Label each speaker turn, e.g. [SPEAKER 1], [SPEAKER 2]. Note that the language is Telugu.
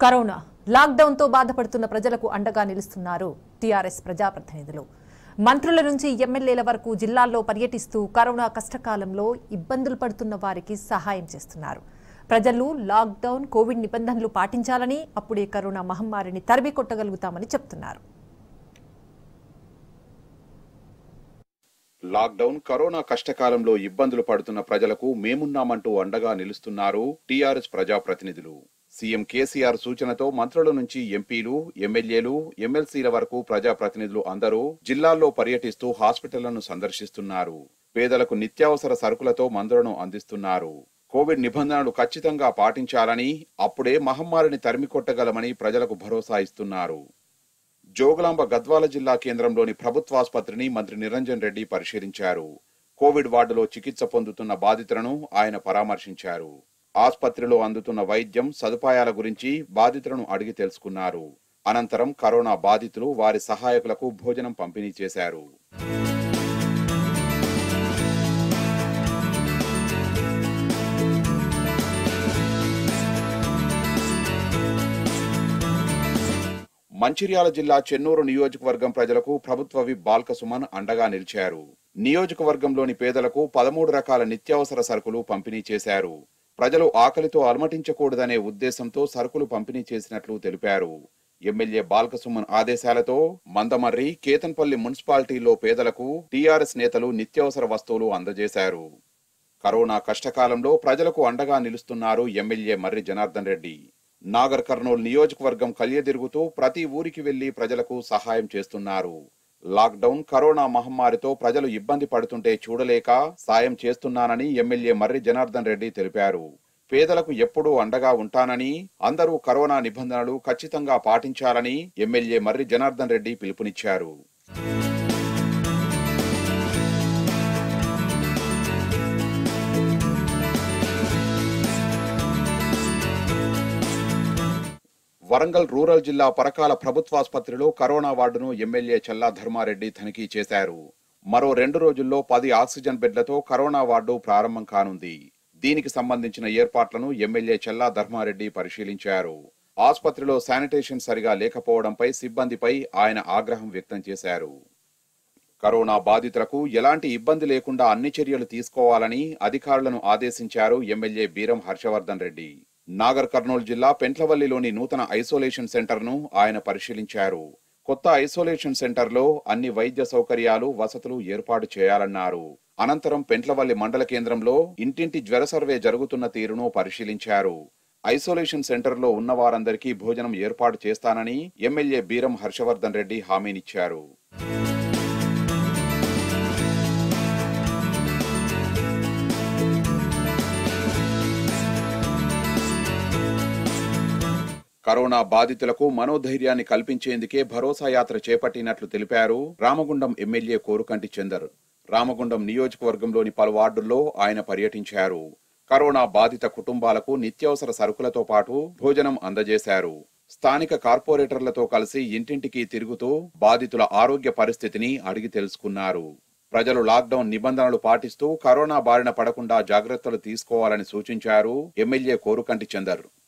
[SPEAKER 1] కరోనా లాక్డౌన్తో బాధపడుతున్న ప్రజలకు అండగా నిలుస్తున్నారు టీఆర్ఎస్ ప్రజాప్రతినిధులు మంత్రుల నుంచి ఎమ్మెల్యేల వరకు జిల్లాల్లో పర్యటిస్తూ కరోనా కష్టకాలంలో ఇబ్బందులు పడుతున్న వారికి సహాయం చేస్తున్నారు ప్రజలు లాక్డౌన్ కోవిడ్ నిబంధనలు పాటించాలని అప్పుడే కరోనా మహమ్మారిని తరిమి కొట్టగలుగుతామని చెప్తున్నారు
[SPEAKER 2] లాక్డౌన్ కరోనా కష్టకాలంలో ఇబ్బందులు పడుతున్న ప్రజలకు మేమున్నామంటూ అండగా నిలుస్తున్నారు టీఆర్ఎస్ ప్రజాప్రతినిధులు సీఎం కేసీఆర్ సూచనతో మంత్రుల నుంచి ఎంపీలు ఎమ్మెల్యేలు ఎమ్మెల్సీల వరకు ప్రజాప్రతినిధులు అందరూ జిల్లాల్లో పర్యటిస్తూ హాస్పిటళ్లను సందర్శిస్తున్నారు పేదలకు నిత్యావసర సరుకులతో మందులను అందిస్తున్నారు కోవిడ్ నిబంధనలు ఖచ్చితంగా పాటించాలని అప్పుడే మహమ్మారిని తరిమికొట్టగలమని ప్రజలకు భరోసా ఇస్తున్నారు జోగులాంబ గద్వాల జిల్లా కేంద్రంలోని ప్రభుత్వాసుపత్రిని మంత్రి నిరంజన్ రెడ్డి పరిశీలించారు కోవిడ్ వార్డులో చికిత్స పొందుతున్న బాధితులను ఆయన పరామర్శించారు ఆసుపత్రిలో అందుతున్న వైద్యం సదుపాయాల గురించి బాధితులను అడిగి తెలుసుకున్నారు అనంతరం కరోనా బాధితులు వారి సహాయకులకు భోజనం పంపిణీ చేశారు మంచిర్యాల జిల్లా చెన్నూరు నియోజకవర్గం ప్రజలకు ప్రభుత్వ విప్ బాల్క సుమన్ అండగా నిలిచారు నియోజకవర్గంలోని పేదలకు పదమూడు రకాల నిత్యావసర సరుకులు పంపిణీ చేశారు ప్రజలు ఆకలితో అలమటించకూడదనే ఉద్దేశంతో సరుకులు పంపిణీ చేసినట్లు తెలిపారు ఎమ్మెల్యే బాల్కసుమన్ ఆదేశాలతో మందమర్రి కేతన్పల్లి మున్సిపాలిటీలో పేదలకు టీఆర్ఎస్ నేతలు నిత్యావసర వస్తువులు అందజేశారు కరోనా కష్టకాలంలో ప్రజలకు అండగా నిలుస్తున్నారు ఎమ్మెల్యే మర్రి జనార్దన్ రెడ్డి నాగర్ కర్నూల్ నియోజకవర్గం కలియదిరుగుతూ ప్రతి ఊరికి వెళ్లి ప్రజలకు సహాయం చేస్తున్నారు లాక్డౌన్ కరోనా మహమ్మారితో ప్రజలు ఇబ్బంది పడుతుంటే చూడలేక సాయం చేస్తున్నానని ఎమ్మెల్యే మర్రి జనార్దన్ రెడ్డి తెలిపారు పేదలకు ఎప్పుడూ అండగా ఉంటానని అందరూ కరోనా నిబంధనలు ఖచ్చితంగా పాటించాలని ఎమ్మెల్యే మర్రి జనార్దన్ రెడ్డి పిలుపునిచ్చారు వరంగల్ రూరల్ జిల్లా పరకాల ప్రభుత్వాసుపత్రిలో కరోనా వార్డును ఎమ్మెల్యే చల్లా ధర్మారెడ్డి తనిఖీ చేశారు మరో రెండు రోజుల్లో పది ఆక్సిజన్ బెడ్లతో కరోనా వార్డు ప్రారంభం కానుంది దీనికి సంబంధించిన ఏర్పాట్లను ఎమ్మెల్యే చల్లా ధర్మారెడ్డి పరిశీలించారు ఆసుపత్రిలో శానిటేషన్ సరిగా లేకపోవడంపై సిబ్బందిపై ఆయన ఆగ్రహం వ్యక్తం చేశారు కరోనా బాధితులకు ఎలాంటి ఇబ్బంది లేకుండా అన్ని చర్యలు తీసుకోవాలని అధికారులను ఆదేశించారు ఎమ్మెల్యే బీరం హర్షవర్ధన్ రెడ్డి నాగర్ కర్నూలు జిల్లా పెంట్లవల్లిలోని నూతన ఐసోలేషన్ సెంటర్ను ఆయన పరిశీలించారు కొత్త ఐసోలేషన్ సెంటర్లో అన్ని వైద్య సౌకర్యాలు వసతులు ఏర్పాటు చేయాలన్నారు అనంతరం పెంట్లవల్లి మండల కేంద్రంలో ఇంటింటి జ్వర సర్వే జరుగుతున్న తీరును పరిశీలించారు ఐసోలేషన్ సెంటర్లో ఉన్న వారందరికీ భోజనం ఏర్పాటు చేస్తానని ఎమ్మెల్యే బీరం హర్షవర్ధన్ రెడ్డి హామీనిచ్చారు కరోనా బాధితులకు మనోధైర్యాన్ని కల్పించేందుకే భరోసా యాత్ర చేపట్టినట్లు తెలిపారు రామగుండం ఎమ్మెల్యే కోరుకంటి చందర్ రామగుండం నియోజకవర్గంలోని పలు వార్డుల్లో ఆయన పర్యటించారు కరోనా బాధిత కుటుంబాలకు నిత్యావసర సరుకులతో పాటు భోజనం అందజేశారు స్థానిక కార్పొరేటర్లతో కలిసి ఇంటింటికి తిరుగుతూ బాధితుల ఆరోగ్య పరిస్థితిని అడిగి తెలుసుకున్నారు ప్రజలు లాక్డౌన్ నిబంధనలు పాటిస్తూ కరోనా బారిన పడకుండా జాగ్రత్తలు తీసుకోవాలని సూచించారు ఎమ్మెల్యే కోరుకంటి చందర్